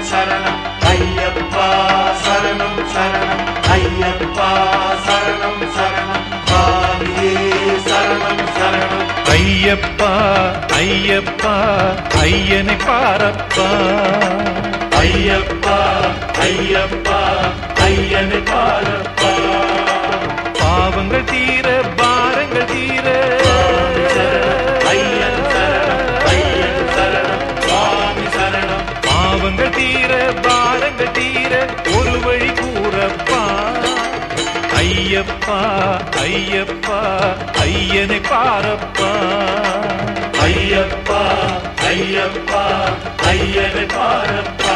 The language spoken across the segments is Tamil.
சரணம் ஐயப்பா சரணம் சரணம் ஐயப்பா சரணம் சரணம் சுவாமியே சரணம் சரணம் ஐயப்பா ஐயப்பா ஐயனை பாரப்பா ஐயப்பா ஐயப்பா ஐயனை பாரப்பா பாவங்கள் தீர பாரங்கள் தீர ஐயன் சரணம் ஐயன் சரணம் சுவாமி சரணம் பாவங்கள் தீர பாரங்கள் தீர ஒரு வழி கூறப்பா ஐயப்பா ஐயப்பா ஐயனை பாரப்பா ஐயப்பா ஐயப்பா ஐயனை பாரப்பா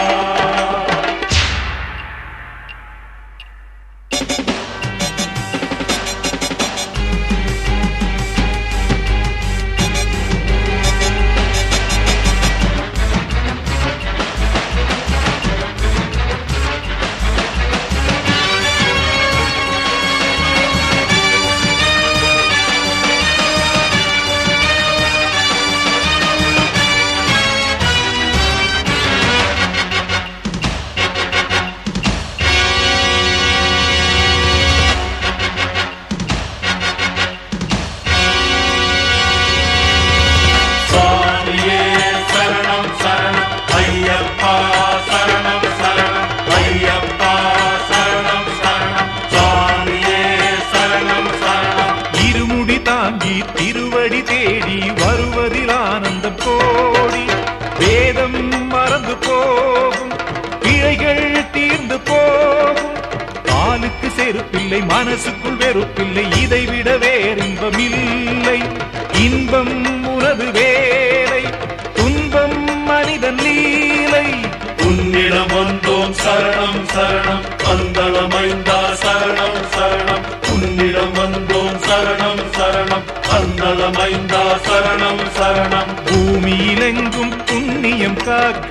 சுவாமியே சரணம் சரணம் ஐயப்பா சரணம் சரணம் ஐயப்பா சரணம் சரணம் சுவாமியே சரணம் சரணம் இருமுடி தாங்கி திருவடி தேடி வருவதில் ஆனந்தம் கோடி வேதம் மறந்து போகும் பிழைகள் தீர்ந்து போகும் காலுக்கு செருப்பில்லை மனசுக்குள் வெறுப்பில்லை இதைவிட வேறின்பம் இல்லை இன்பம் உனது வேலை துன்பம் மனிதன் லீலை உன்னிடம் வந்தோம் சரணம் சரணம் பந்தளமைந்தா சரணம் சரணம் உன்னிடம் வந்தோம் சரணம் சரணம் பந்தளமைந்தா சரணம் சரணம் பூமியிலெங்கும் புண்ணியம் காக்க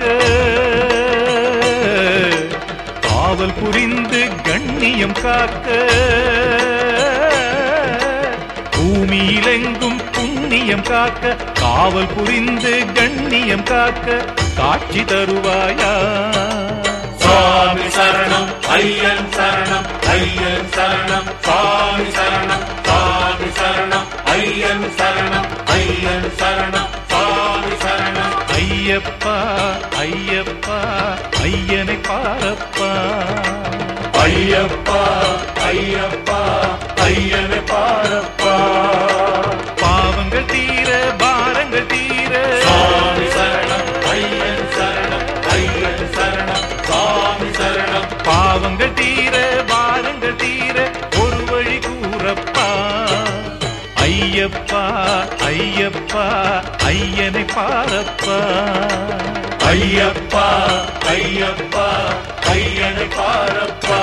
காவல் புரிந்து கண்ணியம் காக்க பூமியிலெங்கும் புண்ணியம் காக்க காவல் புரிந்து கண்ணியம் காக்க காட்சி தருவாயா சுவாமி சரணம் ஐயன் சரணம் ஐயன் சரணம் சுவாமி சரணம் சுவாமி சரணம் ஐயன் சரணம் ஐயன் சரணம் சுவாமி சரணம் ஐயப்பா ஐயப்பா ஐயனை பாரப்பா ஐயப்பா ஐயப்பா ஐயனை பாரப்பா பாவங்கள் தீர பாரங்கள் தீர சுவாமி சரணம் ஐயன் சரணம் ஐயன் சரணம் சுவாமி சரணம் பாவங்கள் தீர பாரங்கள் தீர ஒரு வழி கூறப்பா ஐயப்பா ஐயப்பா ஐயனை பாரப்பா ஐயப்பா ஐயப்பா ஐயனை பாரப்பா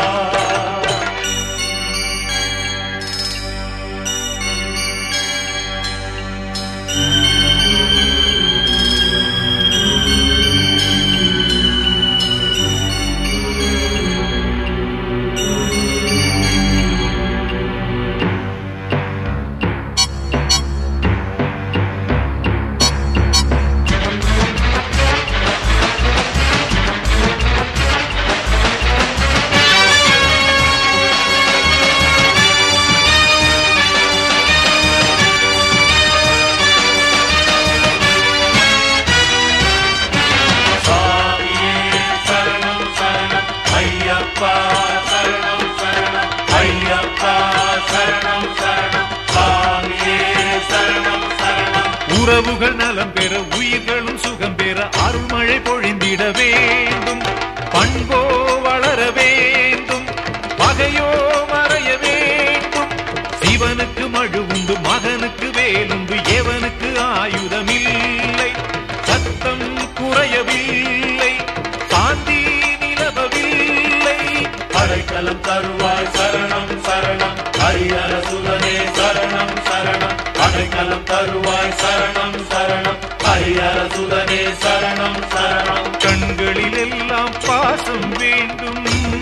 சுவாமியே சரணம் சரணம் ஐயப்பா சரணம் சரணம் ஐயப்பா சரணம் சரணம் சுவாமியே சரணம் சரணம் உறவுகள் நலம் பெற உயிர்களும் சுகம் பெற அருள்மழை பொழிந்திட வேண்டும் பண்போ வளர வேண்டும் பகையோ மறைய வேண்டும் சிவனுக்கு மழு உண்டு மகனுக்கு வேலுண்டு எவனுக்கு ஆயுதமில்லை சத்தம் குறையவில்லை சாந்தி நிலவவில்லை அடைக்கலம் தருவாய் சரணம் சரணம் ஹரியர சுதனே சரணம் சரணம் அடைக்கலம் தருவாய் சரணம் சரணம் ஹரியர சுதனே சரணம் சரணம் கண்களில் எல்லாம் பாசம் வேண்டும்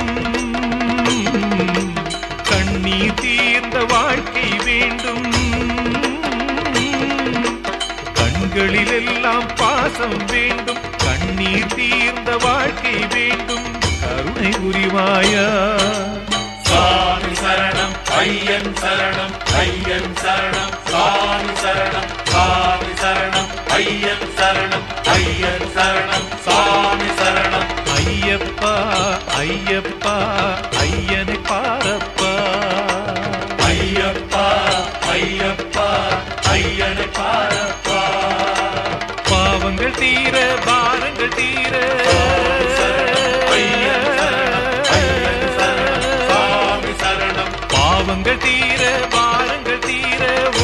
கண்ணீர் தீர்ந்த வாழ்க்கை வேண்டும் கண்களில் எல்லாம் பாசம் வேண்டும் கண்ணீர் தீர்ந்த வாழ்க்கை வேண்டும் தருவாயா சாமி சரணம் ஐயன் சரணம் ஐயன் சரணம் சாமி சரணம் சாமி சரணம் ஐயன் சரணம் ஐயன் சரணம் சாமி சரணம் ஐயப்பா ஐயப்பா ஐயனை பாரப்பா ஐயப்பா ஐயப்பா ஐயனை பாரப்பா பாவங்கள் தீர பாரங்கள் தீர ஐயன் சரணம் ஐயன் சரணம் சாமி சரணம் பாவங்கள் தீர பாரங்கள் தீர